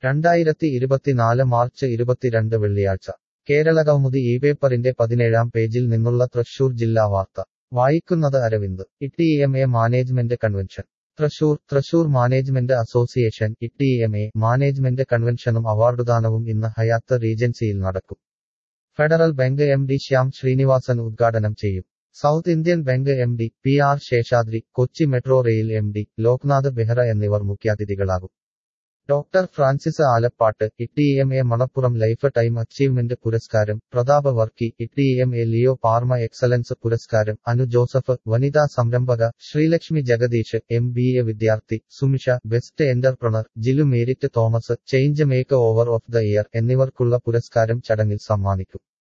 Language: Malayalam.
രണ്ടായിരത്തി ഇരുപത്തിനാല് മാർച്ച് ഇരുപത്തിരണ്ട് വെള്ളിയാഴ്ച കേരളകൗമുദി ഈ പേപ്പറിന്റെ പതിനേഴാം പേജിൽ നിന്നുള്ള തൃശൂർ ജില്ലാ വാർത്ത വായിക്കുന്നത് Aravind TM A management convention Thrissur Thrissur management association TM A management കൺവെൻഷനും അവാർഡുദാനവും ഇന്ന് ഹയാത്ത് റീജൻസിയിൽ നടക്കും Federal Bank M D Shyam Srinivasan ഉദ്ഘാടനം ചെയ്യും South Indian Bank M D P R Seshadri Kochi metro rail M D Loknath Behera എന്നിവർ മുഖ്യാതിഥികളാകും doctor Francis Alappat TM A Manappuram lifetime achievement പുരസ്കാരം Prathapa Varkey TM A Leo Parma excellence പുരസ്കാരം അനു ജോസഫ് വനിതാ സംരംഭക Sreelakshmi Jagdish M B A വിദ്യാർത്ഥി Sumisha best entrepreneur Jilu Merit Thomas change maker of the year എന്നിവർക്കുള്ള പുരസ്കാരം ചടങ്ങിൽ സമ്മാനിക്കും